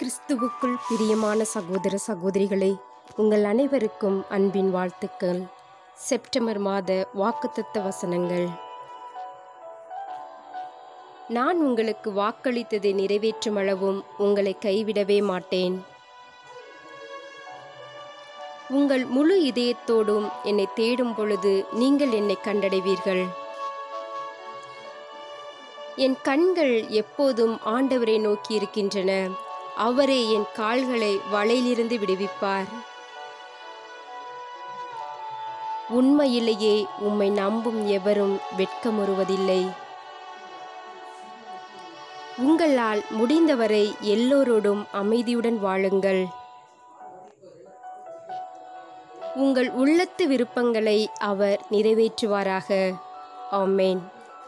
கிறிஸ்துவுக்குள் பிரியமான சகோதர சகோதரிகளே உங்கள் அனைவருக்கும் அன்பின் வாழ்த்துக்கள் செப்டம்பர் மாத வாக்குத்தத்த வசனங்கள் நான் உங்களுக்கு வாக்களித்ததை நிறைவேற்றும் அளவும் உங்களை கைவிடவே மாட்டேன் உங்கள் முழு இதயத்தோடும் என்னை தேடும் பொழுது நீங்கள் என்னை கண்டடைவீர்கள் என் கண்கள் எப்போதும் ஆண்டவரை நோக்கி இருக்கின்றன அவரே என் கால்களை வலையிலிருந்து விடுவிப்பார் உண்மையிலேயே உம்மை நம்பும் எவரும் வெட்கமுறுவதில்லை உங்களால் முடிந்தவரை எல்லோரோடும் அமைதியுடன் வாழுங்கள் உங்கள் உள்ளத்து விருப்பங்களை அவர் நிறைவேற்றுவாராக ஆமேன்